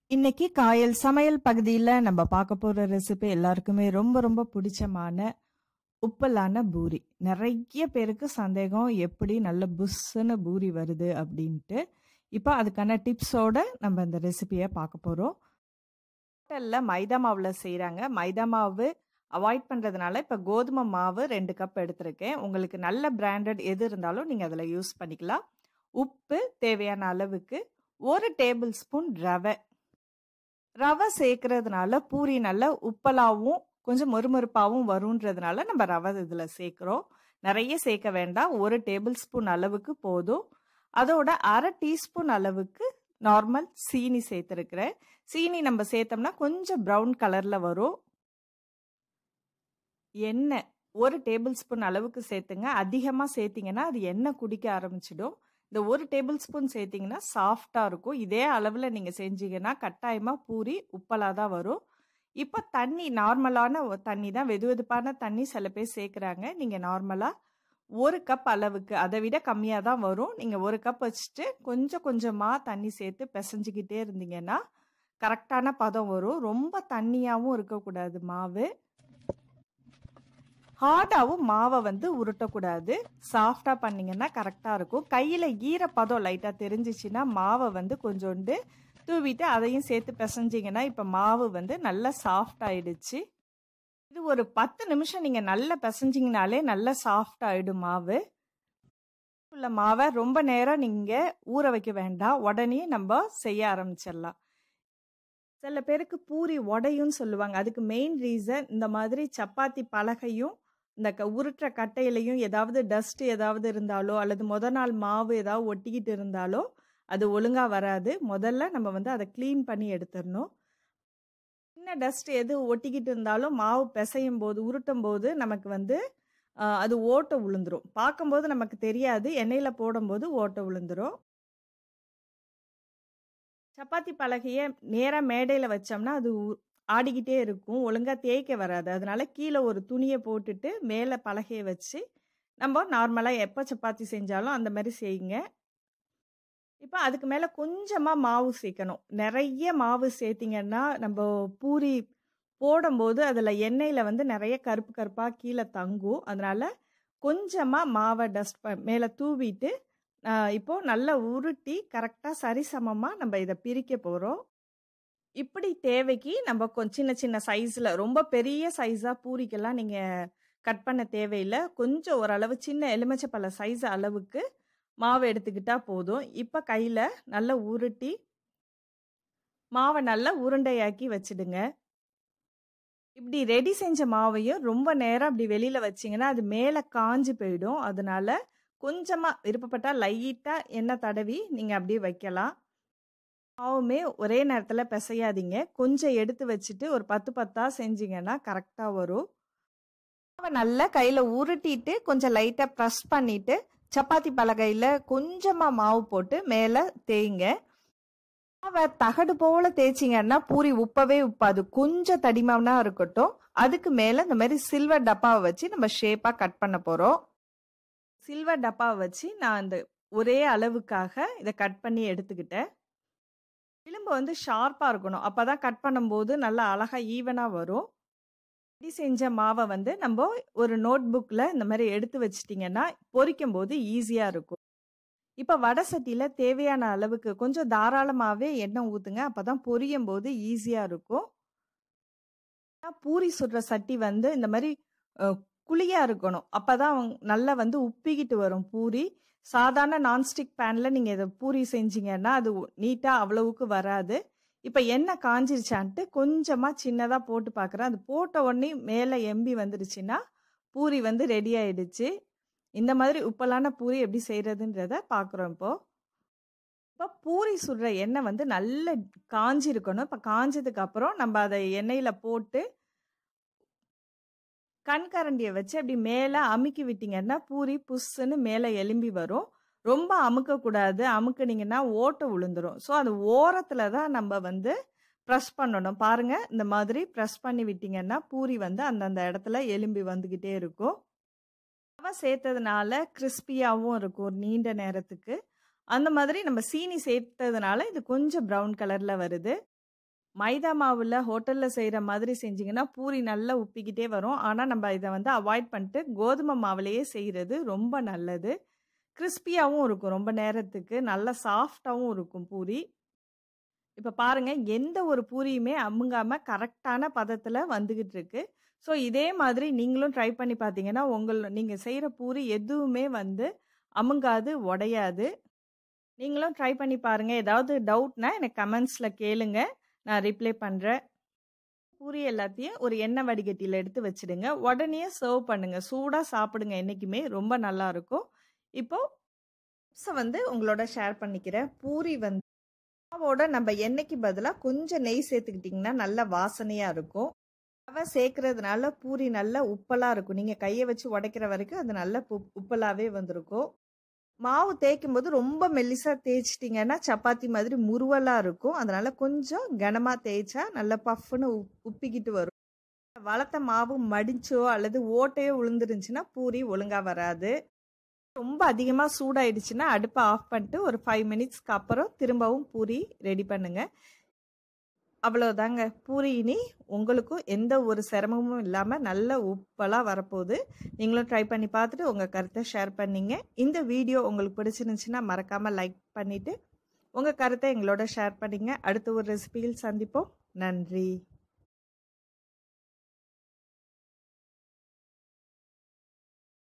இன்னைக்கு காயல் சமையல் பகுதியில நம்ம பார்க்க போற ரெசிபி எல்லாருக்குமே ரொம்ப ரொம்ப பிடிச்சமான உப்பலான பூரி. நெறைய பேருக்கு சந்தேகம் எப்படி நல்ல புஸ்ஸுன்னு பூரி வருது அப்படின்ட்டு. இப்ப அதுக்கான டிப்ஸோட நம்ம இந்த ரெசிபிய பார்க்க போறோம். ஹோட்டல்ல மைதா மாவுல செய்றாங்க. மைதா மாவு அவாய்ட் பண்றதுனால இப்ப கோதுமை மாவு 2 கப் எடுத்திருக்கேன். உங்களுக்கு நல்ல பிராண்டட் எது இருந்தாலும் நீங்க அதுல யூஸ் பண்ணிக்கலாம். உப்பு தேவையான அளவுக்கு, 1 டேபிள் ஸ்பூன் ரவை. ரவை சேர்க்கிறதுனால பூரி நல்ல உப்பலாவும், கொஞ்சம் மொறுமொறுப்பாவும் வருன்றதுனால நம்ம ரவை இதுல சேர்க்கிறோம். நெறைய சேர்க்க வேண்டாம். 1 டேபிள் ஸ்பூன் அளவுக்கு போதும். அதோட 1/2 டீஸ்பூன் அளவுக்கு நார்மல் சீனி சேர்த்திருக்கிறேன். சீனி நம்ம சேர்த்தோம்னா கொஞ்சம் ப்ரவுன் கலர்ல வரும். எண்ணெய் 1 டேபிள் ஸ்பூன் அளவுக்கு சேர்த்துங்க. அதிகமா சேர்த்தீங்கன்னா, அது எண்ணெய் குடிக்க ஆரம்பிச்சிடும். இந்த 1 டேபிள் ஸ்பூன் சேர்த்தீங்கன்னா சாஃப்ட்டா இருக்கும். இதே அளவுல நீங்க செஞ்சீங்கன்னா, கட்டாயமா பூரி உப்பலா தான் வரும். இப்ப தண்ணி நார்மலான ஒ தண்ணி தான். வெதுவெதுப்பான தண்ணி சில பேர் சேர்க்குறாங்க. நீங்க நார்மலா 1 கப் அளவுக்கு, அத விட கம்மியா தான் வரும். நீங்க 1 கப் வச்சுட்டு கொஞ்சம் கொஞ்சமா தண்ணி சேர்த்து பெசஞ்சுக்கிட்டே இருந்தீங்கன்னா, கரெக்ட்டான பதம் வரும். ரொம்ப தண்ணியாவும் இருக்கக்கூடாது மாவு. ஹார்டாவும் மாவ வந்து உருட்டக்கூடாது. சாஃப்ட்டா பண்ணீங்கன்னா கரெக்ட்டா இருக்கும். கையில ஈரப்பதம் லைட்டா தெரிஞ்சுச்சுன்னா, மாவ வந்து கொஞ்சோண்டு தூவிட்டு அதையும் சேர்த்து பெசஞ்சீங்கன்னா, இப்ப மாவு வந்து நல்லா சாஃப்ட் ஆயிடுச்சு. இது ஒரு 10 நிமிஷம் நீங்க நல்லா பெசஞ்சீங்கனாலே நல்லா சாஃப்ட் ஆயிடும் மாவு. உள்ள மாவ ரொம்ப நேரம் நீங்க ஊற வைக்க வேண்டாம். உடனே நம்ப செய்ய ஆரம்பிச்சிடலாம். சில பேருக்கு பூரி உடையும்னு சொல்லுவாங்க. அதுக்கு மெயின் ரீசன் இந்த மாதிரி சப்பாத்தி பலகையும், இந்த க உருட்டுற கட்டையிலயும் ஏதாவது டஸ்ட் ஏதாவது இருந்தாலோ, அல்லது மொத நாள் மாவு ஏதாவது ஒட்டிக்கிட்டு இருந்தாலோ, அது ஒழுங்கா வராது. முதல்ல நம்ம வந்து அத கிளீன் பண்ணி எடுத்துறணும். சின்ன டஸ்ட் எது ஒட்டிக்கிட்டு இருந்தாலும் மாவு பெசையும்போது, உருட்டும்போது நமக்கு வந்து அ அது ஓட்டை விழுந்துரும். பார்க்கும்போது நமக்கு தெரியாது. எண்ணெயில போடும்போது ஓட்டை விழுந்துரும். சப்பாத்தி பலகைய நேரா மேடையில வச்சோம்னா, அது உ ஆடிக்கிட்டே இருக்கும். ஒழுங்கா தேய்க்க வராது. அதனால கீழ ஒரு துணிய போட்டுட்டு, மேல பலகைய வச்சு, நம்ப நார்மலா எப்ப சப்பாத்தி செஞ்சாலும் அந்த மாரி செய்யுங்க. இப்ப அதுக்கு மேல கொஞ்சமா மாவு சேர்க்கணும். நெறைய மாவு சேர்த்தீங்கன்னா, நம்ப பூரி போடும்போது அதுல எண்ணெயில வந்து நெறைய கருப்பு கருப்பா கீழ தங்கும். அதனால கொஞ்சமா மாவ டஸ்ட் ப மேல தூவிட்டு, அ இப்போ நல்லா உருட்டி கரெக்ட்டா சரிசமமா நம்ப இத பிரிக்க போறோம். இப்படி தேவைக்கு நம்ப கொ சின்ன சின்ன சைஸ்ல ரொம்ப பெரிய சைஸா பூரிக்கெல்லாம் நீங்க கட் பண்ண தேவையில்ல. கொஞ்சம் ஓரளவு சின்ன எலுமிச்சப்பழ சைஸ் அளவுக்கு மாவு எடுத்துக்கிட்டா போதும். இப்ப கையில நல்லா உருட்டி மாவ நல்லா உருண்டையாக்கி வச்சுடுங்க. இப்படி ரெடி செஞ்ச மாவையும் ரொம்ப நேரம் அப்படி வெளியில வச்சீங்கன்னா, அது மேல காஞ்சு போயிடும். அதனால கொஞ்சமா விருப்பப்பட்டா லைட்டா எண்ணெய் தடவி நீங்க அப்படியே வைக்கலாம். மாவுமே ஒரே நேரத்துல பெசையாதீங்க. கொஞ்சம் எடுத்து வச்சுட்டு ஒரு 10 10ஆ செஞ்சீங்கன்னா கரெக்ட்டா வரும். மாவ நல்லா கையில உருட்டிட்டு, கொஞ்சம் லைட்டா பிரஸ் பண்ணிட்டு, சப்பாத்தி பலகையில கொஞ்சமா மாவு போட்டு மேல தேய்ங்க. மாவ தகடு போல தேய்ச்சீங்கன்னா, பூரி உப்பவே உப்பாது. கொஞ்சம் தடிமனா இருக்கட்டும். அதுக்கு மேல இந்த மாரி சில்வர் டப்பாவ வச்சு நம்ம ஷேப்பா கட் பண்ண போறோம். சில்வர் டப்பாவ வச்சு நான் இந்த ஒரே அளவுக்காக இத கட் பண்ணி எடுத்துக்கிட்டேன். விளிம்பு வந்து ஷார்ப்பா இருக்கணும். அப்பதான் கட் பண்ணும்போது நல்லா அழகா ஈவனா வரும். ரெடி செஞ்ச மாவ வந்து நம்ப ஒரு நோட் புக்ல இந்த மாரி எடுத்து வச்சுட்டீங்கன்னா, பொரிக்கும்போது ஈஸியா இருக்கும். இப்ப வடை சட்டியில தேவையான அளவுக்கு கொஞ்சம் தாராளமாவே எண்ணெய் ஊத்துங்க. அப்பதான் பொரியும்போது ஈஸியா இருக்கும். பூரி சுடுற சட்டி வந்து இந்த மாரி அ குழியா இருக்கணும். அப்பதான் நல்லா வந்து உப்பிக்கிட்டு வரும் பூரி. சாதாரண நான்ஸ்டிக் பேன்ல நீங்க இத பூரி செஞ்சீங்கன்னா, அது நீட்டா அவ்வளவுக்கு வராது. இப்ப எண்ணெய் காய்ஞ்சிருச்சான்ட்டு கொஞ்சமா சின்னதா போட்டு பார்க்குறேன். அது போட்ட உடனே மேல எம்பி வந்துருச்சுன்னா, பூரி வந்து ரெடி ஆயிடுச்சு. இந்த மாதிரி உப்பலான பூரி எப்படி செய்றதுன்றத பார்க்குறோம் இப்போ. இப்ப பூரி சுடுற எண்ணெய் வந்து நல்லா காய்ஞ்சிருக்கணும். இப்ப காய்ஞ்சதுக்கு அப்புறம் நம்ப அத எண்ணெயில போட்டு கண்கரண்டிய வச்சு அப்படி மேல அமுக்கி விட்டீங்கன்னா, பூரி புஸ்ஸுன்னு மேல எலும்பி வரும். ரொம்ப அமுக்கக்கூடாது. அமுக்குனீங்கன்னா ஓட்டை விழுந்துரும். ஸோ அது ஓரத்துல தான் நம்ப வந்து பிரஸ் பண்ணணும். பாருங்க, இந்த மாதிரி பிரஸ் பண்ணி விட்டீங்கன்னா, பூரி வந்து அந்தந்த இடத்துல எலும்பி வந்துகிட்டே இருக்கும். ரவ சேர்த்ததுனால கிரிஸ்பியாவும் இருக்கும் ஒரு நீண்ட நேரத்துக்கு. அந்த மாதிரி நம்ம சீனி சேர்த்ததுனால இது கொஞ்சம் ப்ரவுன் கலர்ல வருது. மைதா மாவுல ஹோட்டல்ல செய்ற மாதிரி செஞ்சீங்கன்னா, பூரி நல்லா உப்பிக்கிட்டே வரும். ஆனா, நம்ம இத வந்து அவாய்ட் பண்ணிட்டு கோதுமை மாவுலயே செய்றது ரொம்ப நல்லது. கிரிஸ்பியாவும் இருக்கும் ரொம்ப நேரத்துக்கு. நல்லா சாஃப்ட்டாவும் இருக்கும் பூரி. இப்ப பாருங்க, எந்த ஒரு பூரியுமே அமுங்காம கரெக்ட்டான பதத்துல வந்துகிட்டு இருக்கு. ஸோ, இதே மாதிரி நீங்களும் ட்ரை பண்ணி பார்த்தீங்கன்னா, உங்கள் நீங்க செய்ற பூரி எதுவுமே வந்து அமுங்காது, உடையாது. நீங்களும் ட்ரை பண்ணி பாருங்க. ஏதாவது டவுட்னா எனக்கு கமெண்ட்ஸ்ல கேளுங்க. நான் ரிப்ளை பண்றேன். பூரி எல்லாத்தையும் ஒரு எண்ணெய் வடிகட்டியில எடுத்து வச்சுடுங்க. உடனே சர்வ் பண்ணுங்க. சூடா சாப்பிடுங்க என்னைக்குமே. ரொம்ப நல்லாருக்கும். இப்போ டிப்ஸ வந்து உங்களோட ஷேர் பண்ணிக்கிறேன். பூரி வந்து மாவோட நம்ம எண்ணெய்க்கு பதிலா கொஞ்சம் நெய் சேர்த்துக்கிட்டீங்கன்னா, நல்ல வாசனையா இருக்கும். ரவை சேர்க்கிறதுனால பூரி நல்லா உப்பலா இருக்கும். நீங்க கைய வச்சு உடைக்கிற வரைக்கும் அது நல்ல உப் உப்பலாவே வந்திருக்கும். மாவு தேய்க்கும்போது ரொம்ப மெல்லிசா தேய்ச்சிட்டீங்கன்னா, சப்பாத்தி மாதிரி முறுவலா இருக்கும். அதனால கொஞ்சம் கனமா தேய்ச்சா நல்லா பஃப்ன்னு உப் உப்பிக்கிட்டு வரும். வளத்த மாவு மடிச்சோ அல்லது ஓட்டையோ விழுந்துருந்துச்சுன்னா, பூரி ஒழுங்கா வராது. ரொம்ப அதிகமா சூடாயிடுச்சுன்னா, அடுப்ப ஆஃப் பண்ணிட்டு ஒரு 5 மினிட்ஸ்க்கு அப்புறம் திரும்பவும் பூரி ரெடி பண்ணுங்க. அவ்வளோதாங்க. பூரி இனி உங்களுக்கும் எந்த ஒரு சிரமமும் இல்லாம நல்ல உப்பலா வரப்போது. நீங்களும் ட்ரை பண்ணி பார்த்துட்டு உங்க கருத்த ஷேர் பண்ணீங்க. இந்த வீடியோ உங்களுக்கு பிடிச்சிருந்துச்சுன்னா, மறக்காம லைக் பண்ணிட்டு, உங்க கருத்த எங்களோட ஷேர் பண்ணீங்க. அடுத்த ஒரு ரெசிபியில் சந்திப்போம். நன்றி.